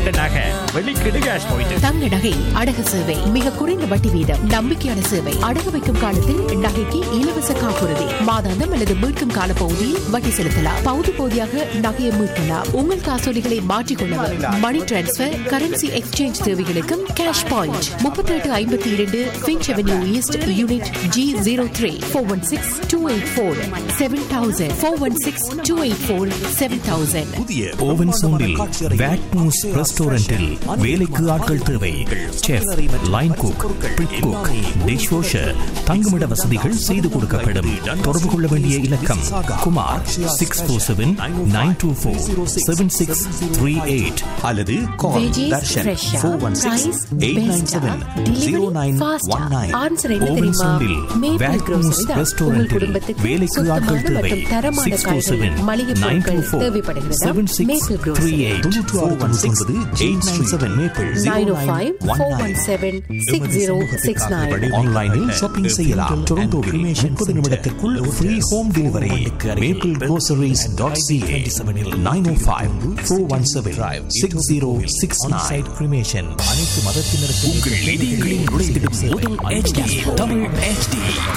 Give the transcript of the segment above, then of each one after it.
உங்கள்ட்ட நகை வெளிக்கிடு cash point தங்க நகை அடகு சேவை மிக குறைந்த வட்டி வீதம் நம்பிக்கையான சேவை அடகு வைக்கும் காலத்தில் நகைக்கு இலவச காப்புறுதி மாதாந்தம் அல்லது மீட்கும் கால பகுதியில் வட்டி செலுத்தலாம் பகுதி பகுதியாக நகையை மீட்கலாம் உங்கள் காசோலிகளை மாற்றிக்கொள்ளவும் மணி டிரான்ஸ்பர் கரன்சி எக்ஸ்சேஞ்ச் தேவைகளுக்கும் கேஷ் பாயிண்ட் முப்பத்தி எட்டு ஐம்பத்தி இரண்டு Finch avenue east unit G zero three four one six two eight four seven thousand four one six two eight four seven thousand புதிய ஓவன் சோண்டில் வேக்மூஸ் ரெஸ்டாரண்டில் வேலைக்கு ஆட்கள் தேவை chef line cook prep cook dish washer தங்குமிட வசதிகள் செய்து கொடுக்கப்படும் தொடர்பு கொள்ள வேண்டிய இலக்கம் Kumar six four seven nine two four seven six three eight அல்லது கால் Veggies தர்ஷன் fresh ஆ, four one six price eight nine best ஆ, seven delivery zero nine fast ஆ. ஒன் நைன் Answer என்ன ஓவன் தெரியுமா? சோண்டில் Maple வேக்மூஸ் grocery தான். உங்கள் ரெஸ்டாரண்டில் குடும்பத்துக்கு வேலைக்கு சுத்தமான ஆட்கள் தேவை மற்றும் தரமான சிக்ஸ் ஃபோர் காய்கறி, செவன் மளிகை நைன் டூ பொருட்கள் ஃபோர் தேவைப்படுகிறதா? Seven six Maple grocery. Three eight தொண்ணூற்று ஆறு தொண்ணூற்றி eight nine seven Maple nine O five four one seven six zero six nine ஆன்லைனில் ஷாப்பிங் செய்யலாம் டொரண்டோவில் முப்பது நிமிடத்திற்குள் free home delivery Maple groceries dot CA nine O five four one seven six zero six nine cremation அனைத்து மதத்தினருக்கும் உங்கள் இதயங்களில் நுழைந்திடும் முதல் HD தமிழ் HD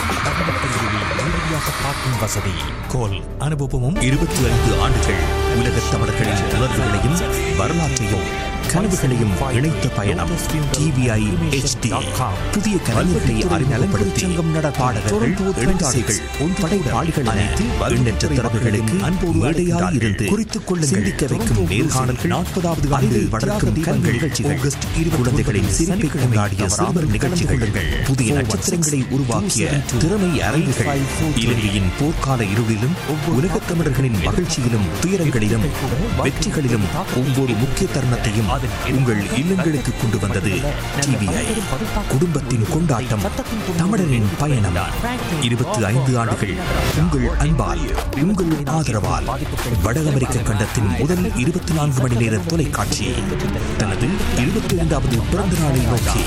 பார்க்கும் வசதி கோல் அனுபவமும் இருபத்தி ஐந்து ஆண்டுகள் உலகத் தமிழர்களின் உணர்வுகளையும் வரலாற்றையும் கனவுகளையும் இணைத்த பயணம் டிவிஐ HD புதிய கலைஞர்களை அறிமுகப்படுத்தி பாடகர்கள் எழுத்தாளர்கள் படைப்பாளிகள் அனைத்து எண்ணற்ற திறமைகளுக்கு அன்போடு மேடையாய் இருந்து குறித்துக் கொள்ள சிந்திக்க வைக்கும் நேர்காணல்கள் நாற்பதாவது ஆண்டு வளர்க்கும் கல்வி நிகழ்ச்சிகள் ஆகஸ்ட் குழந்தைகளின் சிரிப்பை கொண்டாடிய சிறுவர் நிகழ்ச்சிகள் புதிய நட்சத்திரங்களை உருவாக்கிய திறமை அரங்குகள் இலங்கையின் போர்க்கால இருளிலும் உலகத் தமிழர்களின் மகிழ்ச்சியிலும் துயரங்களிலும் வெற்றிகளிலும் ஒவ்வொரு முக்கிய தருணத்தையும் உங்கள் இல்லங்களுக்கு கொண்டு வந்தது டிவிஐ குடும்பத்தின் கொண்டாட்டம் தமிழரின் பயணம் இருபத்தி ஐந்து ஆண்டுகள் உங்கள் அன்பால் உங்கள் ஆதரவால் வட அமெரிக்க கண்டத்தின் முதல் இருபத்தி நான்கு மணி நேர தொலைக்காட்சி தனது இருபத்தி ஐந்தாவது பிறந்த நாளை நோக்கி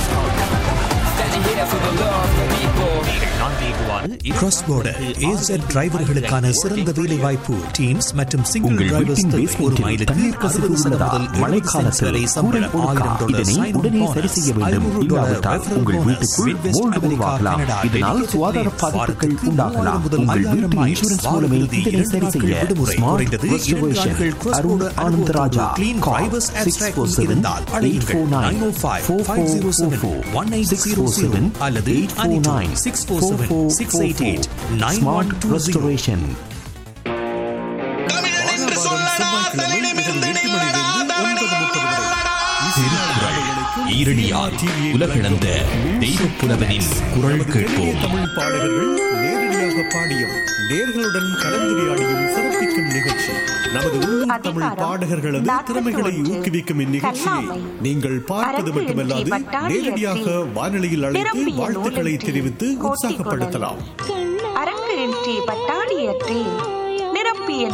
கிராஸ் border AZ டிரைவர்களுக்கான சிறந்த வேலை வாய்ப்பு டீம்ஸ் மற்றும் சிங்கிள் உங்கள் டிரைவர்ஸ் வீட்டின் ஒரு பேஸ்மெண்டில் மைலுக்கு தண்ணீர் கசிவு அறுபது உள்ளதா முதல் மழைக்காலத்தில் வரை சம்பளம் கூரை ஆயிரம் ஒழுக்கா டாலர் இதனை sign-on உடனே bonus, சரி செய்ய வேண்டும் ஐநூறு டாலர் இல்லாவிட்டால் referral உங்கள் bonus, வீட்டுக்குள் Midwest மோல்டு America, உருவாகலாம் Canada, இதனால் dedicated சுகாதார leave, பாதிப்புகள் வாரத்துக்கு உண்டாகலாம் மூவாயிரம் முதல் உங்கள் ஐயாயிரம் வீட்டு miles, இன்சூரன்ஸ் வார மூலமே இறுதி இதனை இரண்டு சரி நாட்கள் செய்ய விடுமுறை. ஸ்மார்ட் குறைந்தது இரண்டு ரெஸ்டரேஷன் நாட்கள் cross Arun border Anandaraja clean drivers abstract இருந்தால் அழையுங்கள் 905-507-1800 அல்லது anytime 647-688-9120 ரெஸ்டரேஷன் தமிழன் என்று சொல்லடா தலிடமிருந்து நிமிர்ந்து திருக்குறள் ஈரடியால் உலகளந்த தெய்வப் புலவனின் குரல் கேட்போம் தமிழ் பாடகர்கள் நேரடியாக பாடியும் நேர்களுடன் கலந்துரையாடியும் சிறப்பிக்கும் நிகழ்ச்சி நமது உள்ளூர் தமிழ் அதிகாரம் பாடகர்களது நாற்பத்தி திறமைகளை ஒன்று. ஊக்குவிக்கும் இந்நிகழ்ச்சியை கல்லாமை. நீங்கள் பார்ப்பது அரங்கு மட்டுமல்லாது இன்றி வட்டாரியத்தில் நேரடியாக வானொலியில் அழைத்து நிரம்பிய வாழ்த்துக்களை நூலின்றி தெரிவித்து கோட்டிக் உற்சாகப்படுத்தலாம் அரங்கு இன்றி பட்டாடியற்றே நிரம்பிய